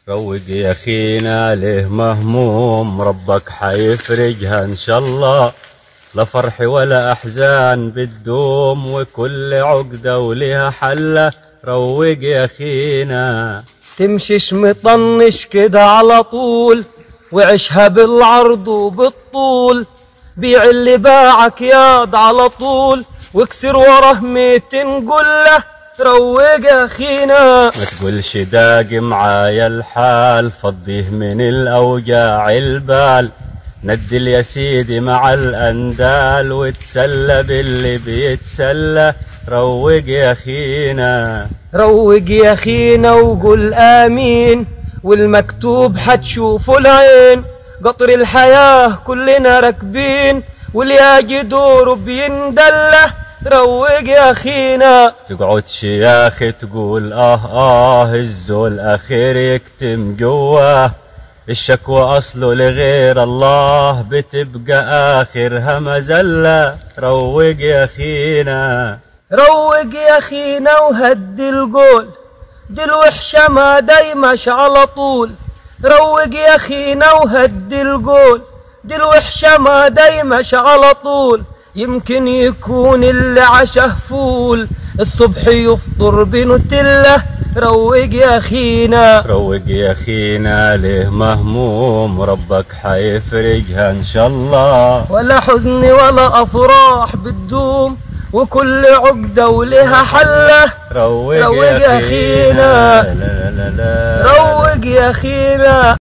روق يا اخينا ليه مهموم ربك حيفرجها ان شاء الله لا فرح ولا احزان بتدوم وكل عقدة ولها حلة روق يا اخينا تمشيش مطنش كده على طول وعيشها بالعرض وبالطول بيع اللي باعك ياض على طول واكسر وراه ميتين قله روق يا اخينا ما تقولش داقي معايا الحال فضيه من الاوجاع البال ندل يا سيدي مع الاندال وتسلى باللي بيتسلى روق يا اخينا روق يا اخينا وقول امين والمكتوب حتشوفوا العين قطر الحياة كلنا راكبين واللي دوره بيندله روق يا اخينا تقعدش يا اخي تقول اه اه الزول اخير يكتم جواه الشكوى اصله لغير الله بتبقى اخرها مزلة روق يا اخينا روق يا اخينا وهدي القول دي الوحشة ما دايمش على طول روق يا اخينا وهدي القول دي الوحشة ما دايمش على طول يمكن يكون اللي عشه فول الصبح يفطر بنوتيلا روق يا اخينا روق يا اخينا ليه مهموم ربك حيفرجها ان شاء الله ولا حزن ولا افراح بتدوم وكل عقدة ولها حلة روق, روق يا يا اخينا أخينا. لا لا لا لا روق يا اخينا